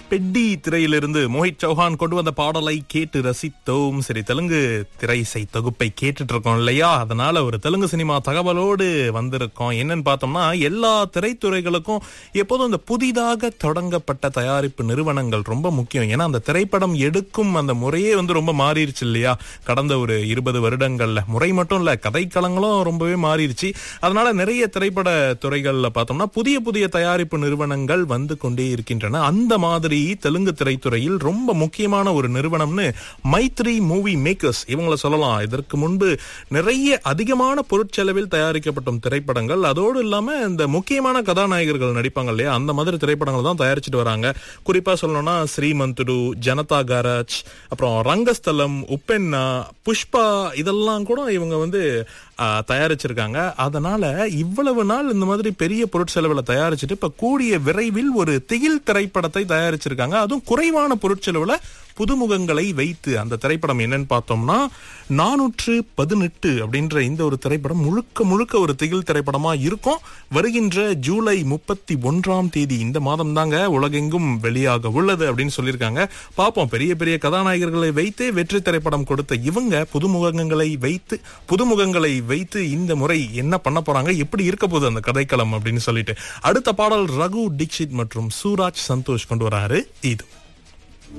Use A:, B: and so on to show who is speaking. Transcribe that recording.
A: பெட்டி திரையிலிருந்து மோஹித் சௌஹான் கொண்டு வந்த பாடலை கேட்டு ரசித்தோம் சரி தெலுங்கு திரை இசை தொகுப்பை கேட்டுட்டு இருக்கோம் இல்லையா அதனால ஒரு தெலுங்கு சினிமா தகவலோடு வந்திருக்கோம் என்னன்னு பார்த்தோம்னா எல்லா திரைத்துறைகளுக்கும் எப்போதும் இந்த புதிதாக தொடங்கப்பட்ட தயாரிப்பு நிறுவனங்கள் ரொம்ப முக்கியம் ஏன்னா அந்த திரைப்படம் எடுக்கும் அந்த முறையே வந்து ரொம்ப மாறிடுச்சு இல்லையா கடந்த ஒரு இருபது வருடங்கள்ல முறை மட்டும் இல்ல கதைக்களங்களும் ரொம்பவே மாறிடுச்சு அதனால நிறைய திரைப்பட துறைகள்ல பார்த்தோம்னா புதிய புதிய தயாரிப்பு நிறுவனங்கள் வந்து கொண்டே இருக்கின்றன அந்த மாதிரி தெலுங்கு திரைத்துறையில் ரொம்ப முக்கியமான ஒரு நிறுவனம்னு மைத்ரி மூவி மேக்கர்ஸ் இவங்களை சொல்லலாம் இதற்கு முன்பு நிறைய அதிகமான பொருட்செலவில் தயாரிக்கப்பட்ட திரைப்படங்கள் அதோடு இல்லாம இந்த முக்கியமான கதாநாயகர்கள் நடிப்பாங்க இல்லையா அந்த மாதிரி திரைப்படங்கள் தான் தயாரிச்சுட்டு வராங்க குறிப்பா சொல்லணும்னா ஸ்ரீமந்துடு ஜனதா காராஜ் அப்புறம் ரங்கஸ்தலம் உப்பென்னா புஷ்பா இதெல்லாம் கூட இவங்க வந்து ஆ, தயாரிச்சிருக்காங்க அதனால இவ்வளவு நாள் இந்த மாதிரி பெரிய பொருட்செலவுல தயாரிச்சுட்டு இப்ப கூடிய விரைவில் ஒரு திகில் திரைப்படத்தை தயாரிச்சிருக்காங்க அதுவும் குறைவான பொருட்செலவுல புதுமுகங்களை வைத்து அந்த திரைப்படம் என்னன்னு பார்த்தோம்னா நானூற்று பதினெட்டு அப்படின்ற இந்த ஒரு திரைப்படம் முழுக்க முழுக்க ஒரு திகில் திரைப்படமா இருக்கும் வருகின்ற ஜூலை முப்பத்தி ஒன்றாம் தேதி இந்த மாதம் தாங்க உலகெங்கும் வெளியாக உள்ளது அப்படின்னு சொல்லியிருக்காங்க பார்ப்போம் பெரிய பெரிய கதாநாயகர்களை வைத்தே வெற்றி திரைப்படம் கொடுத்த இவங்க புதுமுகங்களை வைத்து புதுமுகங்களை வைத்து இந்த முறை என்ன பண்ண போறாங்க எப்படி இருக்க போகுது அந்த கதைக்களம் அப்படின்னு சொல்லிட்டு அடுத்த பாடல் ரகு தீக்ஷித் மற்றும் சூராஜ் சந்தோஷ் கொண்டு வராரு இது